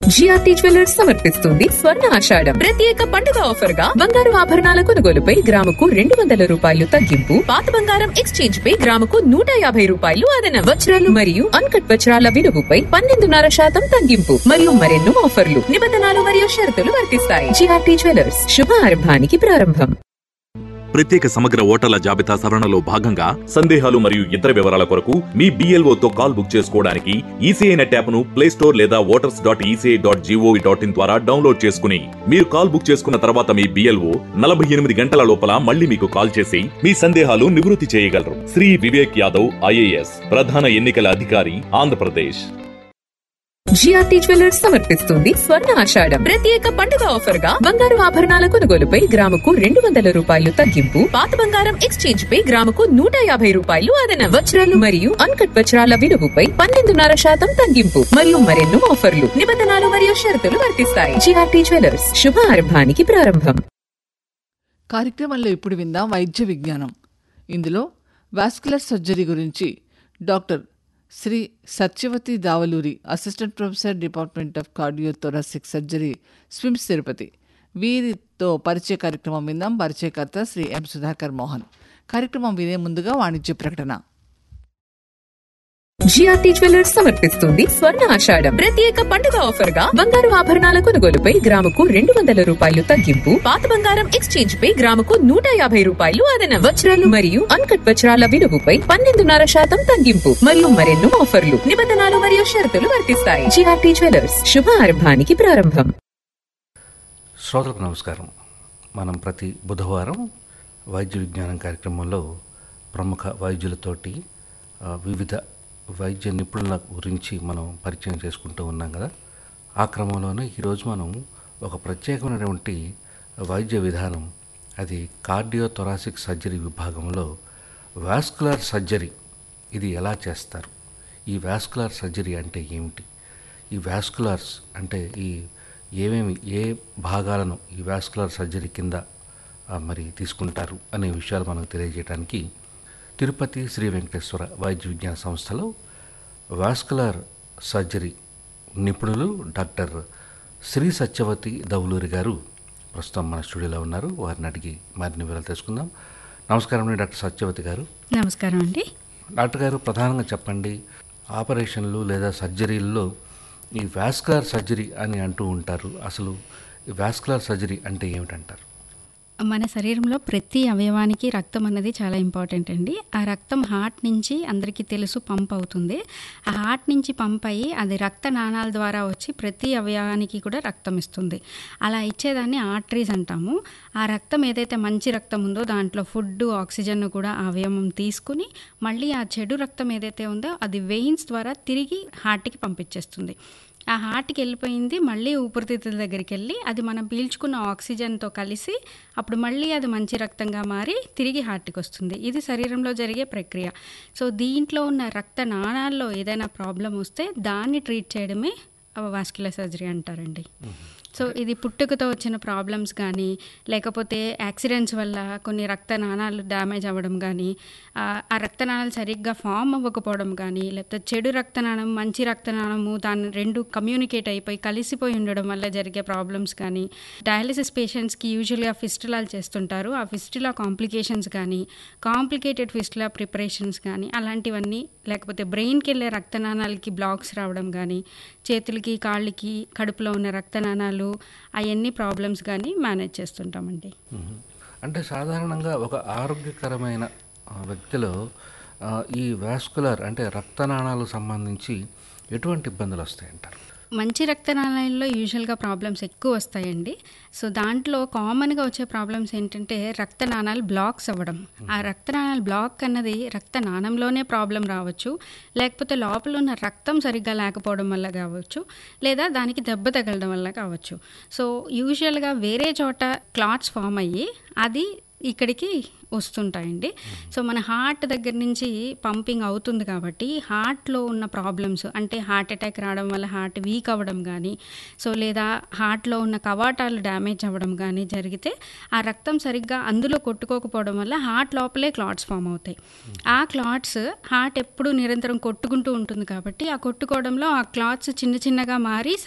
GRT jewellers సమర్పిస్తుంది స్వర్ణ ఆషాఢం ప్రత్యేక పండుగ ఆఫర్ గా బంగారు ఆభరణాల కొనుగోలుపై గ్రాముకు రెండు వందల రూపాయలు తగ్గింపు పాత బంగారం ఎక్స్చేంజ్ పై గ్రాముకు నూట యాభై రూపాయలు అదనం వజ్రాలు మరియు అన్కట్ వజ్రాల విలువపై పన్నెండున్నర శాతం తగ్గింపు మరియు మరెన్నో ఆఫర్లు నిబంధనలు మరియు షరతులు వర్తిస్తాయి జిఆర్టీ జ్యువెలర్స్ శుభ ఆరంభానికి ప్రారంభం ప్రత్యేక సమగ్ర ఓటర్ల జాబితా సవరణలో భాగంగా సందేహాలు మరియు ఇతర వివరాల కొరకు మీ BLO తో కాల్ బుక్ చేసుకోవడానికి ఈసీఐ నెట్ యాప్ ను ప్లే స్టోర్ లేదా voters dot ECI dot GOV dot in ద్వారా డౌన్లోడ్ చేసుకుని మీరు కాల్ బుక్ చేసుకున్న తర్వాత మీ బిఎల్ఓ నలభై ఎనిమిది గంటల లోపల మళ్ళీ మీకు కాల్ చేసి మీ సందేహాలు నివృత్తి చేయగలరు శ్రీ వివేక్ యాదవ్ ఐఏఎస్ ప్రధాన ఎన్నికల అధికారి ఆంధ్రప్రదేశ్ జిఆర్టీ జ్యువెలర్స్ సమర్పిస్తుంది స్వర్ణ ఆషాఢం ప్రత్యేక పండుగ ఆఫర్ గా బంగారు ఆభరణాల కొనుగోలుపై గ్రాముకు రెండు వందల రూపాయలు తగ్గింపు పాత బంగారం ఎక్స్చేంజ్ పై గ్రాముకు నూట యాభై రూపాయలు అదనం వజ్రాలు మరియు అన్కట్ వజ్రాల విలువపై పన్నెండున్నర శాతం తగ్గింపు మరియు మరెన్నో ఆఫర్లు నిబంధనలు మరియు షరతులు వర్తిస్తాయి జిఆర్టీ జ్యువెలర్స్ శుభ ఆరంభానికి ప్రారంభం కార్యక్రమంలో ఇప్పుడు విందాం వైద్య విజ్ఞానం ఇందులో వాస్కులర్ సర్జరీ గురించి doctor Shri Satyavathi Davaluri assistant professor department of cardiothoracic surgery SVIMS Tirupati వీరితో పరిచయ కార్యక్రమం విందాం పరిచయకర్త శ్రీ ఎం సుధాకర్ మోహన్ కార్యక్రమం వినే ముందుగా వాణిజ్య ప్రకటన జిఆర్టీ జ్యువెలర్స్ సమర్పిస్తుంది స్వర్ణ ఆషాఢం ప్రత్యేక పండుగ ఆఫర్ గా బంగారు ఆభరణాల కొనుగోలుపై గ్రాముకు రెండు వందల రూపాయలు తగ్గింపు పాత బంగారం ఎక్స్చేంజ్ పై గ్రాముకు నూట యాభై రూపాయలు అదనం వజ్రాలు మరియు అన్కట్ వజ్రాల విలువపై పన్నెండున్నర శాతం తగ్గింపు మరియు మరెన్నో ఆఫర్లు నిబంధనలు మరియు షరతులు వర్తిస్తాయి జిఆర్టీ జ్యువెలర్స్ శుభ ఆరంభానికి ప్రారంభం శ్రోతలకు నమస్కారం మనం ప్రతి బుధవారం వైద్య విజ్ఞానం కార్యక్రమంలో ప్రముఖ వైద్యులతోటి ఆ, వివిధ వైద్య నిపుణుల గురించి మనం పరిచయం చేసుకుంటూ ఉన్నాం కదా ఆ క్రమంలోనే ఈరోజు మనం ఒక ప్రత్యేకమైనటువంటి వైద్య విధానం అది కార్డియోథొరాసిక్ సర్జరీ విభాగంలో వాస్కులర్ సర్జరీ ఇది ఎలా చేస్తారు ఈ వాస్కులర్ సర్జరీ అంటే ఏమిటి ఈ వాస్కులర్స్ అంటే ఈ ఏమేమి ఏ భాగాలను ఈ వాస్కులర్ సర్జరీ కింద ఆ, మరి తీసుకుంటారు అనే విషయాలు మనకు తెలియజేయడానికి తిరుపతి శ్రీ వెంకటేశ్వర వైద్య విజ్ఞాన సంస్థలో వాస్కులర్ సర్జరీ నిపుణులు డాక్టర్ శ్రీ సత్యవతి దౌలూరి గారు ప్రస్తుతం మన స్టూడియోలో ఉన్నారు వారిని అడిగి మరిన్ని వివరాలు తెలుసుకుందాం నమస్కారం అండి డాక్టర్ సత్యవతి గారు నమస్కారం అండి డాక్టర్ గారు ప్రధానంగా చెప్పండి ఆపరేషన్లు లేదా సర్జరీల్లో ఈ వాస్కులర్ సర్జరీ అని అంటూ ఉంటారు అసలు ఈ వాస్కులర్ సర్జరీ అంటే ఏమిటంటారు మన శరీరంలో ప్రతి అవయవానికి రక్తం అన్నది చాలా ఇంపార్టెంట్ అండి ఆ రక్తం హార్ట్ నుంచి అందరికీ తెలుసు పంప్ అవుతుంది ఆ హార్ట్ నుంచి పంప్ అయ్యి అది రక్త నాణాల ద్వారా వచ్చి ప్రతి అవయవానికి కూడా రక్తం ఇస్తుంది అలా ఇచ్చేదాన్ని ఆర్టరీస్ అంటాము ఆ రక్తం ఏదైతే మంచి రక్తం ఉందో దాంట్లో ఫుడ్ ఆక్సిజన్ కూడా ఆ అవయవం తీసుకుని మళ్ళీ ఆ చెడు రక్తం ఏదైతే ఉందో అది వెయిన్స్ ద్వారా తిరిగి హార్ట్కి పంపించేస్తుంది ఆ హార్ట్కి వెళ్ళిపోయింది మళ్ళీ ఊపిరితిత్తుల దగ్గరికి వెళ్ళి అది మనం పీల్చుకున్న ఆక్సిజన్తో కలిసి అప్పుడు మళ్ళీ అది మంచి రక్తంగా మారి తిరిగి హార్ట్కి వస్తుంది ఇది శరీరంలో జరిగే ప్రక్రియ సో దీంట్లో ఉన్న రక్త నాణాల్లో ఏదైనా ప్రాబ్లం వస్తే దాన్ని ట్రీట్ చేయడమే వాస్కులర్ సర్జరీ అంటారండి సో ఇది పుట్టుకతో వచ్చిన ప్రాబ్లమ్స్ కానీ లేకపోతే యాక్సిడెంట్స్ వల్ల కొన్ని రక్త నాణాలు డ్యామేజ్ అవ్వడం కానీ ఆ ఆ రక్త నాణాలు సరిగ్గా ఫామ్ అవ్వకపోవడం కానీ లేకపోతే చెడు రక్తనాళం మంచి రక్తనాళము దాని రెండు కమ్యూనికేట్ అయిపోయి కలిసిపోయి ఉండడం వల్ల జరిగే ప్రాబ్లమ్స్ కానీ డయాలిసిస్ పేషెంట్స్కి యూజువల్గా ఫిస్టులాలు చేస్తుంటారు ఆ ఫిస్టులా కాంప్లికేషన్స్ కానీ కాంప్లికేటెడ్ ఫిస్టులా ప్రిపరేషన్స్ కానీ అలాంటివన్నీ లేకపోతే బ్రెయిన్కి వెళ్ళే రక్తనాళాలకి బ్లాక్స్ రావడం కానీ చేతులకి కాళ్ళకి కడుపులో ఉన్న రక్తనాళాలు అవన్నీ ప్రాబ్లమ్స్ కానీ మేనేజ్ చేస్తుంటామండి మ్మ్. అంటే సాధారణంగా ఒక ఆరోగ్యకరమైన ఆ, వ్యక్తిలో ఆ, ఈ వాస్కులర్ అంటే రక్తనాళాలకు సంబంధించి ఎటువంటి ఇబ్బందులు వస్తాయంటారు మంచి రక్తనాళాల్లో యూజువల్గా ప్రాబ్లమ్స్ ఎక్కువ వస్తాయండి సో దాంట్లో కామన్గా వచ్చే ప్రాబ్లమ్స్ ఏంటంటే రక్తనాళాలు బ్లాక్స్ అవ్వడం ఆ రక్తనాళాలు బ్లాక్ అన్నది రక్తనాళంలోనే ప్రాబ్లం రావచ్చు లేకపోతే లోపల ఉన్న రక్తం సరిగ్గా లేకపోవడం వల్ల కావచ్చు లేదా దానికి దెబ్బ తగలడం వల్ల కావచ్చు సో యూజువల్గా వేరే చోట క్లాట్స్ ఫామ్ అయ్యి అది ఇక్కడికి వస్తుంటాయండి సో మన హార్ట్ దగ్గర నుంచి పంపింగ్ అవుతుంది కాబట్టి హార్ట్లో ఉన్న ప్రాబ్లమ్స్ అంటే హార్ట్ అటాక్ రావడం వల్ల హార్ట్ వీక్ అవ్వడం కానీ సో లేదా హార్ట్లో ఉన్న కవాటాలు డ్యామేజ్ అవ్వడం కానీ జరిగితే ఆ రక్తం సరిగ్గా అందులో కొట్టుకోకపోవడం వల్ల హార్ట్ లోపలే క్లాట్స్ ఫామ్ అవుతాయి ఆ క్లాట్స్ హార్ట్ ఎప్పుడు నిరంతరం కొట్టుకుంటూ ఉంటుంది కాబట్టి ఆ కొట్టుకోవడంలో ఆ క్లాట్స్ చిన్న చిన్నగా మారి